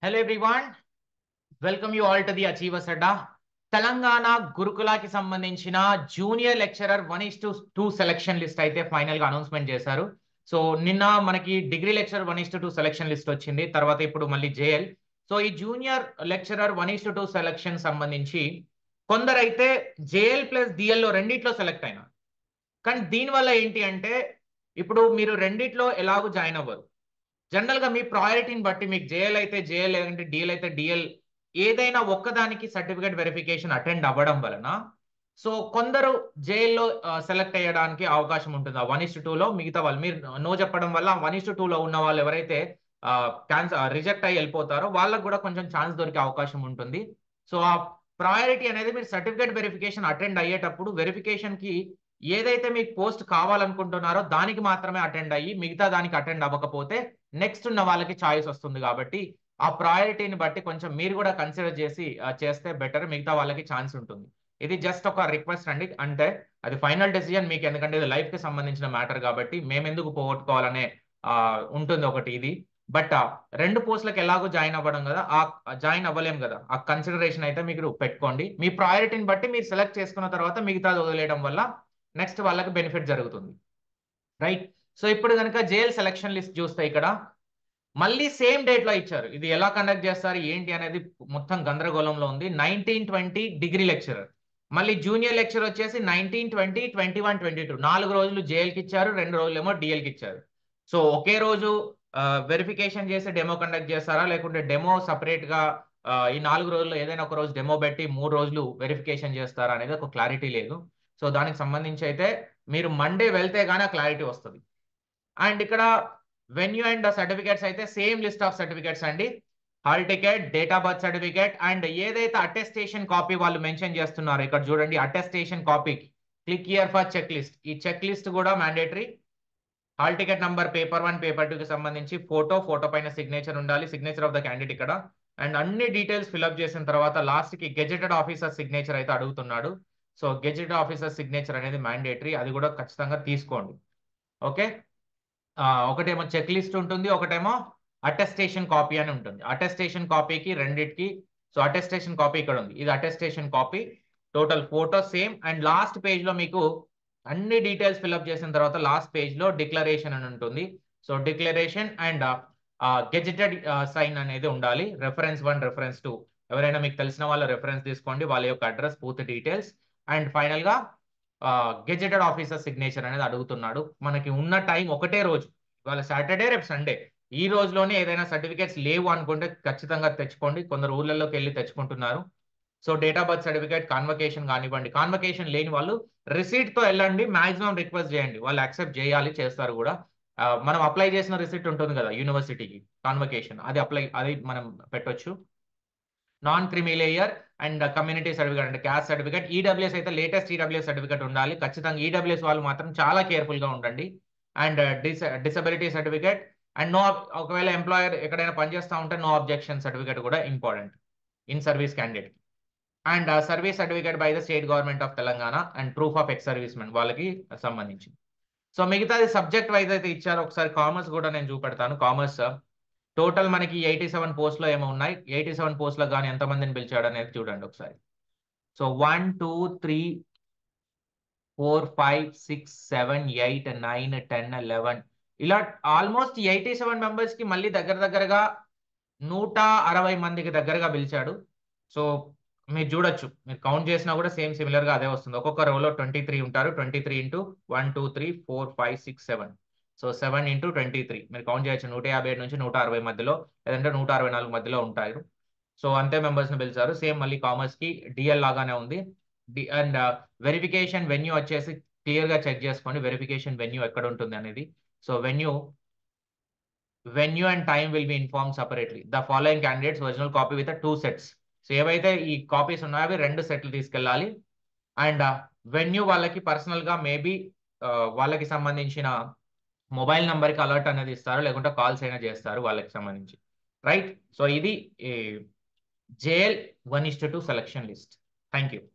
Hello everyone. Welcome you all to the Achievers Adda. Telangana గురుకులాకి సంబంధించిన junior lecturer one is to two selection list అయితే final గా announcement చేశారు so నిన్న మనకి degree lecturer one is to two selection list వచ్చింది తర్వాత ఇప్పుడు మళ్ళీ జేఎల్ సో ఈ junior lecturer one is to two selection సంబంధించి కొందరైతే జేఎల్ ప్లస్ డిఎల్ లో రెండిట్లో సెలెక్ట్ అయినా కానీ దీనివల్ల ఏంటి అంటే ఇప్పుడు మీరు రెండిట్లో ఎలాగో జాయిన్ అవ్వరు జనరల్ గా మీ ప్రయారిటీని బట్టి మీకు జేఎల్ అయితే జేఎల్ లేదంటే డిఎల్ అయితే డిఎల్ ఏదైనా ఒక్కదానికి సర్టిఫికేట్ వెరిఫికేషన్ అటెండ్ అవ్వడం వలన సో కొందరు జైల్లో సెలెక్ట్ అయ్యడానికి అవకాశం ఉంటుంది ఆ వన్ ఇస్ టూలో మిగతా వాళ్ళు మీరు నో చెప్పడం వల్ల వన్ ఇస్ టూలో ఉన్న వాళ్ళు ఎవరైతే క్యాన్సర్ రిజెక్ట్ అయ్యి వెళ్ళిపోతారో వాళ్ళకు కూడా కొంచెం ఛాన్స్ దొరికే అవకాశం ఉంటుంది సో ఆ ప్రయారిటీ అనేది మీరు సర్టిఫికేట్ వెరిఫికేషన్ అటెండ్ అయ్యేటప్పుడు వెరిఫికేషన్ కి ఏదైతే మీకు పోస్ట్ కావాలనుకుంటున్నారో దానికి మాత్రమే అటెండ్ అయ్యి మిగతా దానికి అటెండ్ అవ్వకపోతే నెక్స్ట్ ఉన్న వాళ్ళకి ఛాయిస్ వస్తుంది కాబట్టి ఆ ప్రయారిటీని బట్టి కొంచెం మీరు కూడా కన్సిడర్ చేసి చేస్తే బెటర్ మిగతా వాళ్ళకి ఛాన్స్ ఉంటుంది ఇది జస్ట్ ఒక రిక్వెస్ట్ అండి అంటే అది ఫైనల్ డెసిజన్ మీకు ఎందుకంటే ఇది లైఫ్ కి సంబంధించిన మ్యాటర్ కాబట్టి మేము ఎందుకు పోగొట్టుకోవాలనే ఉంటుంది ఒకటి ఇది బట్ రెండు పోస్టులకు ఎలాగో జాయిన్ అవ్వడం కదా ఆ జాయిన్ అవ్వలేం కదా ఆ కన్సిడరేషన్ అయితే మీరు పెట్టుకోండి మీ ప్రయారిటీని బట్టి మీరు సెలెక్ట్ చేసుకున్న తర్వాత మిగతాది వదిలేయడం వల్ల నెక్స్ట్ వాళ్ళకి బెనిఫిట్ జరుగుతుంది రైట్ సో ఇప్పుడు కనుక జేఎల్ సెలక్షన్ లిస్ట్ చూస్తే ఇక్కడ మళ్ళీ సేమ్ డేట్ లో ఇచ్చారు ఇది ఎలా కండక్ట్ చేస్తారు ఏంటి అనేది మొత్తం గందరగోళంలో ఉంది నైన్టీన్ ట్వంటీ డిగ్రీ లెక్చరర్ మళ్ళీ జూనియర్ లెక్చర్ వచ్చేసి nineteen twenty twenty one twenty two నాలుగు రోజులు జేఎల్కి ఇచ్చారు రెండు రోజులు ఏమో డిఎల్కి ఇచ్చారు సో ఒకే రోజు వెరిఫికేషన్ చేసి డెమో కండక్ట్ చేస్తారా లేకుంటే డెమో సపరేట్ గా ఈ నాలుగు రోజుల్లో ఏదైనా ఒక రోజు డెమో పెట్టి మూడు రోజులు వెరిఫికేషన్ చేస్తారా అనేది ఒక క్లారిటీ లేదు సో దానికి సంబంధించి అయితే మీరు మండే వెళ్తే గానీ క్లారిటీ వస్తుంది అండ్ ఇక్కడ వెన్యూ అండ్ సర్టిఫికేట్స్ అయితే సేమ్ లిస్ట్ ఆఫ్ సర్టిఫికేట్స్ అండి hall ticket date of birth certificate and ఏదైతే అటెస్టేషన్ కాపీ వాళ్ళు మెన్షన్ చేస్తున్నారు ఇక్కడ చూడండి అటెస్టేషన్ కాపీకి click here for check list ఈ చెక్ లిస్ట్ కూడా mandatory hall ticket number paper one paper two కి సంబంధించి ఫోటో ఫోటో పైన సిగ్నేచర్ ఉండాలి సిగ్నేచర్ ఆఫ్ ద క్యాండిడేట్ ఇక్కడ అండ్ అన్ని డీటెయిల్స్ ఫిల్అప్ చేసిన తర్వాత లాస్ట్ కి గెజెటెడ్ ఆఫీసర్ సిగ్నేచర్ అయితే అడుగుతున్నాడు సో గెజెటెడ్ ఆఫీసర్ సిగ్నేచర్ అనేది మ్యాండేటరీ అది కూడా ఖచ్చితంగా తీసుకోండి ఓకే ఒకటేమో చెక్ లిస్ట్ ఉంటుంది ఒకటేమో అటెస్టేషన్ కాపీ అని ఉంటుంది అటెస్టేషన్ కాపీకి రెండిటికి సో అటెస్టేషన్ కాపీ ఇక్కడ ఉంది ఇది attestation copy total photo same and last page లో మీకు అన్ని డీటెయిల్స్ ఫిల్అప్ చేసిన తర్వాత లాస్ట్ పేజ్ లో డిక్లరేషన్ అని ఉంటుంది so declaration and gazetted sign అనేది ఉండాలి రెఫరెన్స్ వన్ రెఫరెన్స్ టూ ఎవరైనా మీకు తెలిసిన వాళ్ళ రెఫరెన్స్ తీసుకోండి వాళ్ళ యొక్క అడ్రస్ పూర్తి డీటెయిల్స్ అండ్ ఫైనల్ గా గెజెటెడ్ ఆఫీసర్ సిగ్నేచర్ అనేది అడుగుతున్నాడు మనకి ఉన్న టైం ఒకటే రోజు ఇవాళ సాటర్డే రేపు సండే ఈ రోజులోనే ఏదైనా సర్టిఫికేట్స్ లేవు అనుకుంటే ఖచ్చితంగా తెచ్చుకోండి కొందరు ఊళ్ళలోకి వెళ్ళి తెచ్చుకుంటున్నారు so date of birth certificate convocation కానివ్వండి కాన్వకేషన్ లేని వాళ్ళు రిసీట్ తో వెళ్ళండి మాక్సిమం రిక్వెస్ట్ చేయండి వాళ్ళు యాక్సెప్ట్ చేయాలి చేస్తారు కూడా మనం అప్లై చేసిన రిసిప్ట్ ఉంటుంది కదా యూనివర్సిటీకి కాన్వకేషన్ అది అప్లై అది మనం పెట్టొచ్చు non creamy layer and community certificate అంటే క్యాస్ట్ సర్టిఫికేట్ ఈడబ్ల్యూఎస్ అయితే లేటెస్ట్ ఈడబ్ల్యూఎస్ సర్టిఫికేట్ ఉండాలి ఖచ్చితంగా ఈడబ్ల్యూఎస్ వాళ్ళు మాత్రం చాలా కేర్ఫుల్ గా ఉండండి and dis disability certificate and no ఒకవేళ ఎంప్లాయర్ ఎక్కడైనా పనిచేస్తూ ఉంటే నో అబ్జెక్షన్ సర్టిఫికేట్ కూడా important in service candidate and service certificate by the state government of Telangana and proof of ex service men వాళ్ళకి సంబంధించి సో మిగతాది సబ్జెక్ట్ వైజ్ అయితే ఇచ్చారు ఒకసారి కామర్స్ కూడా నేను చూపెడతాను కామర్స్ టోటల్ మనకి ఎయిటీ సెవెన్ పోస్ట్లో ఏమో ఉన్నాయి ఎయిటీ సెవెన్ పోస్ట్లో కానీ ఎంతమందిని పిలిచాడు అనేది చూడండి ఒకసారి so one two three four five six seven eight nine ten eleven ఇలా ఆల్మోస్ట్ ఎయిటీ సెవెన్ మెంబర్స్ కి మళ్ళీ దగ్గర దగ్గరగా నూట అరవై మందికి దగ్గరగా పిలిచాడు సో మీరు చూడొచ్చు మీరు కౌంట్ చేసినా కూడా సేమ్ సిమిలర్ గా అదే వస్తుంది ఒక్కొక్క రోలో ట్వంటీ త్రీ ఉంటారు twenty three into one two three four five six seven so seven into twenty three మీరు కౌంట్ చేయొచ్చు నూట యాభై నుంచి నూట అరవై మధ్యలో లేదంటే నూట అరవై నాలుగు మధ్యలో ఉంటారు సో అంతే మెంబర్స్ ని పిలిచారు సేమ్ మళ్ళీ కామర్స్ కి డిఎల్ లాగానే ఉంది అండ్ వెరిఫికేషన్ వెన్యూ వచ్చేసి క్లియర్ గా చెక్ చేసుకోండి వెరిఫికేషన్ వెన్యూ ఎక్కడ ఉంటుంది అనేది so venue venue and time will be inform separately the following candidates original copy with two sets so ఏవైతే ఈ కాపీస్ ఉన్నాయో అవి రెండు సెట్లు తీసుకెళ్ళాలి అండ్ వెన్యూ వాళ్ళకి పర్సనల్ గా మేబీ వాళ్ళకి సంబంధించిన మొబైల్ నంబర్కి అలర్ట్ అనేది ఇస్తారు లేకుంటే కాల్స్ అయినా చేస్తారు వాళ్ళకి సంబంధించి రైట్ సో ఇది JL one is to selection list thank you